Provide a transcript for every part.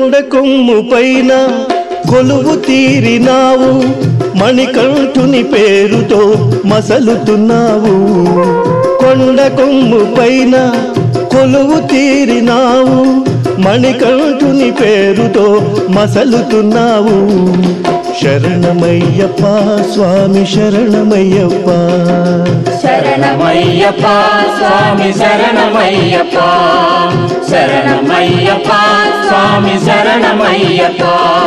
కొండ కొమ్ము పైన కొలువు తీరినావు మణికంఠుని పేరుతో మసలుతున్నావు కొండ కొమ్ము పైన కొలువు తీరినావు మణికంఠుని పేరుతో మసలుతున్నావు శరణమయ్యప్ప స్వామి శరణమయ్యప్ప శరణమయ్యప్ప స్వామి శరణమయ్యప్ప శరణమయ్యప్ప స్వామి శరణమయ్యప్ప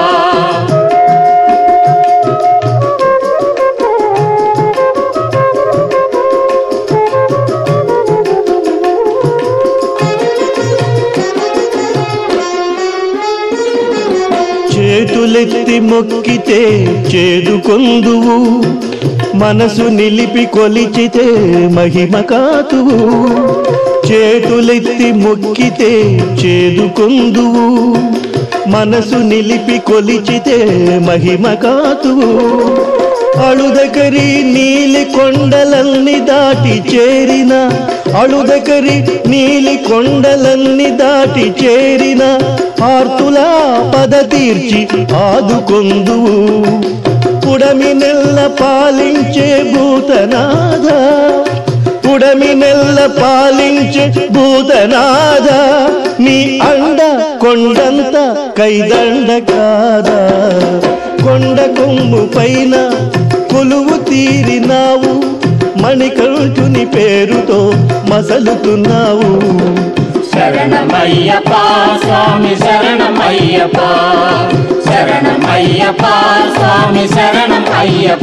చేతులెత్తి మొక్కితే చేదుకొందువు మనసు నిలిపి కొలిచితే మహిమ కాతువు చేతులెత్తి మొక్కితే చేదుకొందువు మనసు నిలిపి కొలిచితే మహిమ కాతువు అళుదకరి నీలి కొండలన్నీ దాటి చేరిన అళుదకరి నీలి కొండలన్నీ దాటి చేరిన ఆర్తులా పద తీర్చి ఆదుకొందువు పుడమి నెల్ల పాలించే భూతనాథ పుడమి నెల్ల పాలించే భూతనాథ నీ అండ కొండంత కైదండ కాదా కొండ కొమ్ము పైన కొలువు తీరినావు మణికంఠుని పేరుతో మసలుతున్నావు శరణమయ్యప్ప స్వామి శరణమయ్యప్ప శరణమయ్యప్ప స్వామి శరణం అయ్యప్ప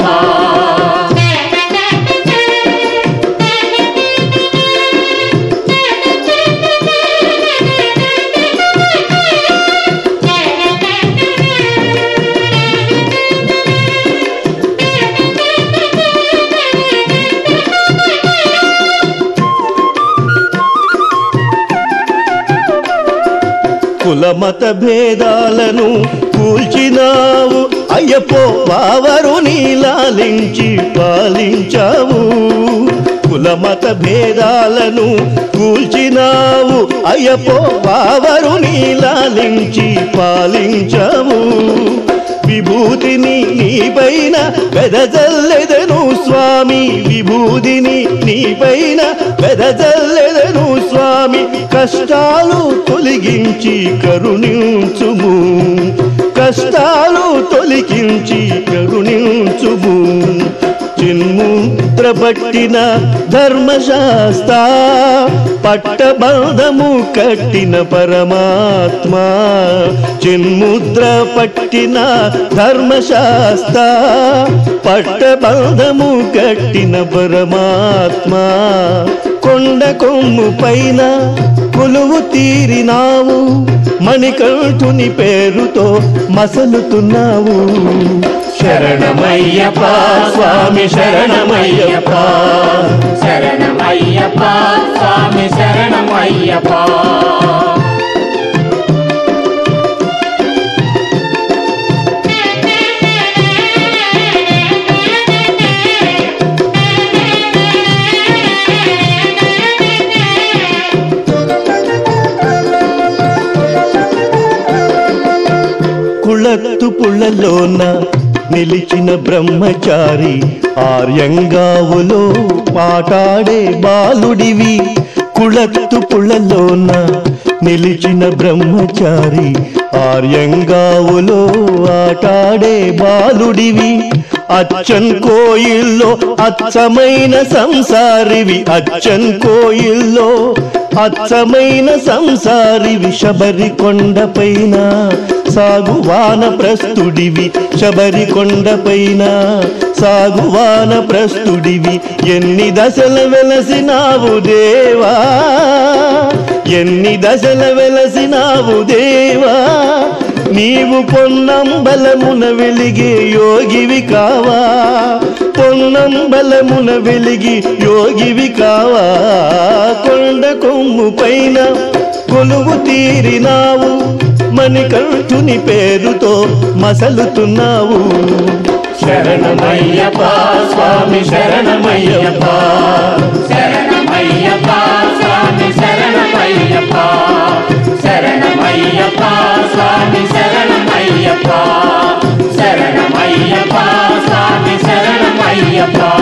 కులమత భేదాలను కూల్చినావు అయ్యప్పో వావరు నీలాలించి పాలించావు కులమత భేదాలను కూల్చినావు అయ్యప్పో వావరు నీలాలించి పాలించావు విభూతిని నీపైన వెదజల్లెదను స్వామి విభూతిని నీపైన వెదజల్లెదను స్వామి కష్టాలు తొలగించి కరుణించుము కష్టాలు తొలగించి కరుణించుము చిన్ముద్ర పట్టిన ధర్మశాస్త్ర పట్టబంధము కట్టిన పరమాత్మ చిన్ముద్ర పట్టిన ధర్మశాస్త్ర పట్టబంధము కట్టిన పరమాత్మ కొండ కొమ్ము పైన కొలువు తీరినావు మణికంఠుని పేరుతో మసలుతున్నావు శరణమయ్యప్ప స్వామి శరణమయ్యప్ప శరణమయ్యప్ప స్వామి శరణమయ్యప్ప కుళత్తు పుళ్ళలోన నిలిచిన బ్రహ్మచారి ఆర్యంగావులో పాటాడే బాలుడివి కుళత్తు పుళ్ళలోన నిలిచిన బ్రహ్మచారి ఆర్యంగావులో ఆటాడే బాలుడివి అచ్చన్ కోయిల్లో అచ్చమైన సంసారివి అచ్చన్ కోయిల్లో అచ్చమైన సంసారివి శబరి కొండపైన సాగువాన ప్రస్తుడివి శబరి కొండపైన సాగువాన ప్రస్తుడివి ఎన్ని దశల వెలసినావు దేవా ఎన్ని దశల వెలసినావు దేవా నీవు పొన్నం బలమున వెలిగే యోగివి కావా పొన్నం బలమున వెలిగి యోగివి కావా కొండ కొమ్ము పైన కొలువు తీరినావు మణికంఠుని పేరుతో మసలుతున్నావు శరణమయ్యప్ప స్వామి శరణమయ్యప్ప శరణమయ్యప్ప స్వామి శరణమయ్యప్ప శరణమయ్యప్ప స్వామి అయ్యప్ప